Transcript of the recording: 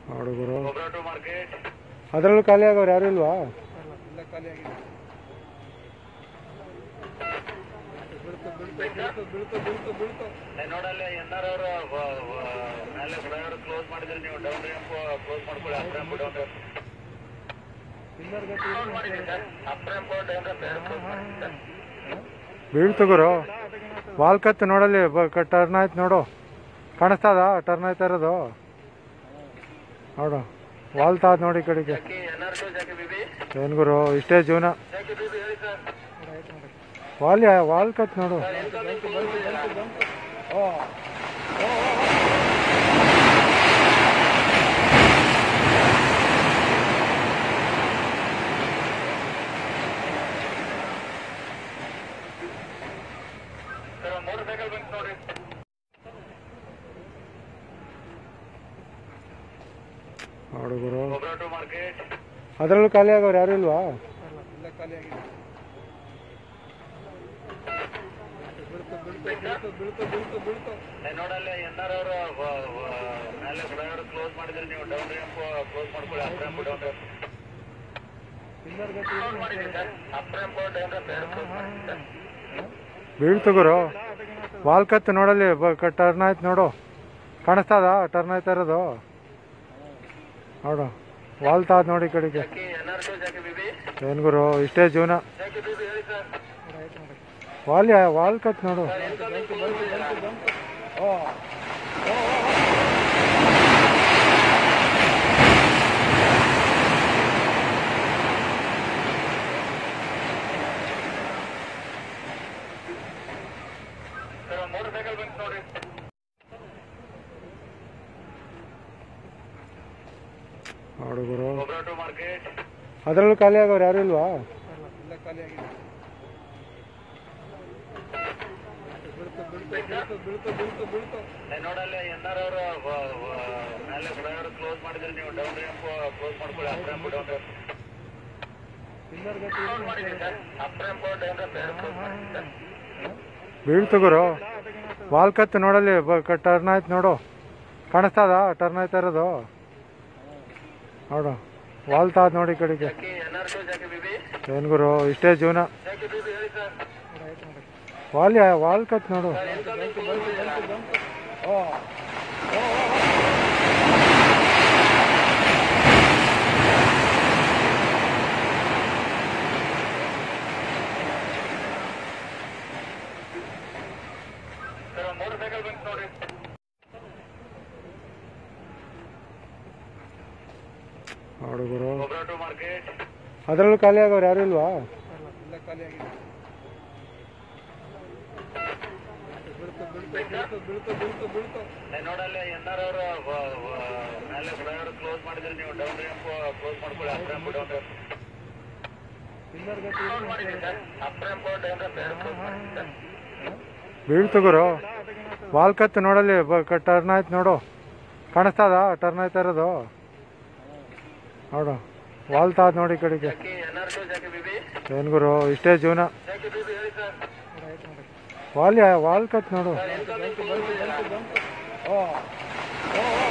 ಹುಡುಗರು ಗೊಬ್ಬರ to market ಅದರಲ್ಲೂ ಖಾಲಿ ಆಗೋರು ಯಾರು ಇಲ್ವಾ ಎಲ್ಲ ಖಾಲಿ ಆಗಿದೆ ಬೀಳ್ತು ಬೀಳ್ತು ಬೀಳ್ತು ಬೀಳ್ತು ಬೀಳ್ತು ನೋಡಲ್ಲಿ ಎನ್ ಆರ್ ಅವರ ಮೇಲೆ ಡ್ರೈವರ್ ಕ್ಲೋಸ್ ಮಾಡಿದ್ರೆ ನೀವು ಡೌನ್ ರ್ಯಾಂಪ್ ಕ್ಲೋಸ್ ಮಾಡ್ಕೊಳ್ಳಿ up ramp down ramp pillar ಗತಿ ಕ್ಲೋಸ್ ಮಾಡಿದ್ದೀನಿ sir up ramp down ramp ಎರಡು ಕ್ಲೋಸ್ ಮಾಡಿದ್ದೀನಿ ಸರ್ ಬೀಳ್ತಗುರು ವಾಲ್ ಕತ್ತು ನೋಡಲ್ಲಿ ಟರ್ನ್ ಆಯ್ತು ನೋಡು ಕಾಣಿಸ್ತದ ಟರ್ನ್ ಆಯ್ತಾ ಇರೋದು ನೋಡು ವಾಲ್ ತಾದ್ ನೋಡಿ ಈ ಕಡೆಗೆ jockey N R to jockey B B ಏನ್ ಗುರು ಇಷ್ಟೇ ಜೀವನ ಜಾಕಿ ಬಿಬಿ ಹೇಳಿ ಸರ್ ಆಯ್ತು ನೋಡಿ ವಾಲ್ ಯಾ- ವಾಲ್ ಕತ್ ನೋಡು ಇನ್ಕಮಿಂಗ್ ಕ್ಲೋಸ್ ಇದೆಯಲ್ಲ ಓ ಸರ್ ಮೋಟರ್ ಸೈಕಲ್ ಬಂತು ನೋಡಿ ಹುಡುಗರು ಗೊಬ್ಬರ ಟು ಮಾರ್ಕೆಟ್ ಅದರಲ್ಲೂ ಖಾಲಿ ಆಗೋರು ಯಾರು ಇಲ್ವಾ ಎಲ್ಲ ಖಾಲಿ ಆಗಿದೆ ಬೀಳ್ತು ಬೀಳ್ತು ಬೀಳ್ತು ಬೀಳ್ತು ಬೀಳ್ತು ನೋಡಲ್ಲಿ ಎನ್ ಆರ್ ಅವರ ಮೇಲೆ ಡ್ರೈವರ್ ಕ್ಲೋಸ್ ಮಾಡಿದ್ರೆ ನೀವು ಡೌನ್ ರ್ಯಾಂಪ್ ಕ್ಲೋಸ್ ಮಾಡ್ಕೊಳ್ಳಿ up ramp down ramp pillar ಗತಿ ಕ್ಲೋಸ್ ಮಾಡಿದ್ದೀನಿ sir up ramp down ramp ಎರಡು ಕ್ಲೋಸ್ ಮಾಡಿದ್ದೀನಿ ಸರ್ ಬೀಳ್ತಗುರು ವಾಲ್ ಕತ್ತು ನೋಡಲ್ಲಿ ಟರ್ನ್ ಆಯ್ತು ನೋಡು ಕಾಣಿಸ್ತದ ಟರ್ನ್ ಆಯ್ತಾ ಇರೋದು ನೋಡು ವಾಲ್ ತಾದ್ ನೋಡಿ ಈ ಕಡೆಗೆ jockey N R to jockey B B ಏನ್ ಗುರು ಇಷ್ಟೇ ಜೀವನ ಜಾಕಿ ಬಿಬಿ ಹೇಳಿ ಸರ್ ಆಯ್ತು ನೋಡಿ ವಾಲ್ ಯಾ- ವಾಲ್ ಕತ್ ನೋಡು ಸರ್ ಇನ್ಕಮಿಂಗ್ ಕ್ಲೋಸ್ ಇದೆಯಲ್ಲ ಓ ಸರ್ ಮೋಟರ್ ಸೈಕಲ್ ಬಂತು ನೋಡಿ ಹುಡುಗರು ಗೊಬ್ಬರ ಟು ಮಾರ್ಕೆಟ್ ಅದರಲ್ಲೂ ಖಾಲಿ ಆಗೋರು ಯಾರು ಇಲ್ವಾ ಎಲ್ಲ ಖಾಲಿ ಆಗಿದೆ ಬೀಳ್ತು ಬೀಳ್ತು ಬೀಳ್ತು ಬೀಳ್ತು ಬೀಳ್ತು ನೋಡಲ್ಲಿ ಎನ್ ಆರ್ ಅವರ ಮೇಲೆ ಡ್ರೈವರ್ ಕ್ಲೋಸ್ ಮಾಡಿದ್ರೆ ನೀವು ಡೌನ್ ರ್ಯಾಂಪ್ ಕ್ಲೋಸ್ ಮಾಡ್ಕೊಳ್ಳಿ up ramp down ramp pillar ಗತಿ ಕ್ಲೋಸ್ ಮಾಡಿದ್ದೀನಿ sir up ramp down ramp ಎರಡು ಕ್ಲೋಸ್ ಮಾಡಿದ್ದೀನಿ ಸರ್ ಬೀಳ್ತಗುರು ವಾಲ್ ಕತ್ತು ನೋಡಲ್ಲಿ ಟರ್ನ್ ಆಯ್ತು ನೋಡು ಕಾಣಿಸ್ತದ ಟರ್ನ್ ಆಯ್ತಾ ಇರೋದು ನೋಡು ವಾಲ್ ತಾದ್ ನೋಡಿ ಈ ಕಡೆಗೆ jockey N R to jockey B B ಏನ್ ಗುರು ಇಷ್ಟೇ ಜೀವನ ಜಾಕಿ ಬಿಬಿ ಹೇಳಿ ಸರ್ ಆಯ್ತು ನೋಡಿ ವಾಲ್ ಯಾ- ವಾಲ್ ಕತ್ ನೋಡು ಸರ್ ಇನ್ಕಮಿಂಗ್ ಕ್ಲೋಸ್ ಇದೆಯಲ್ಲ ಓ ಸರ್ ಮೋಟರ್ ಸೈಕಲ್ ಬಂತು ನೋಡಿ ಹುಡುಗರು ಗೊಬ್ಬರ ಟು ಮಾರ್ಕೆಟ್ ಅದರಲ್ಲೂ ಖಾಲಿ ಆಗೋರು ಯಾರು ಇಲ್ವಾ ಎಲ್ಲ ಖಾಲಿ ಆಗಿದೆ ಬೀಳ್ತು ಬೀಳ್ತು ಬೀಳ್ತು ಬೀಳ್ತು ಬೀಳ್ತು ನೋಡಲ್ಲಿ ಎನ್ ಆರ್ ಅವರ ಮೇಲೆ ಡ್ರೈವರ್ ಕ್ಲೋಸ್ ಮಾಡಿದ್ರೆ ನೀವು ಡೌನ್ ರ್ಯಾಂಪ್ ಕ್ಲೋಸ್ ಮಾಡ್ಕೊಳ್ಳಿ up ramp down ramp pillar ಗತಿ ಕ್ಲೋಸ್ ಮಾಡಿದ್ದೀನಿ sir up ramp down ramp ಎರಡು ಕ್ಲೋಸ್ ಮಾಡಿದ್ದೀನಿ ಸರ್ ಬೀಳ್ತಗುರು ವಾಲ್ ಕತ್ತು ನೋಡಲ್ಲಿ ಟರ್ನ್ ಆಯ್ತು ನೋಡು ಕಾಣಿಸ್ತದ ಟರ್ನ್ ಆಯ್ತಾ ಇರೋದು ನೋಡು ವಾಲ್ ತಾದ್ ನೋಡಿ ಈ ಕಡೆಗೆ jockey N R to jockey B B ಏನ್ ಗುರು ಇಷ್ಟೇ ಜೀವನ ಜಾಕಿ ಬಿಬಿ ಹೇಳಿ ಸರ್ ಆಯ್ತು ನೋಡಿ ವಾಲ್ ಯಾ- ವಾಲ್ ಕತ್ ನೋಡು ಸರ್ ಇನ್ಕಮಿಂಗ್ ಕ್ಲೋಸ್ ಇದೆಯಲ್ಲ ಓ ಓ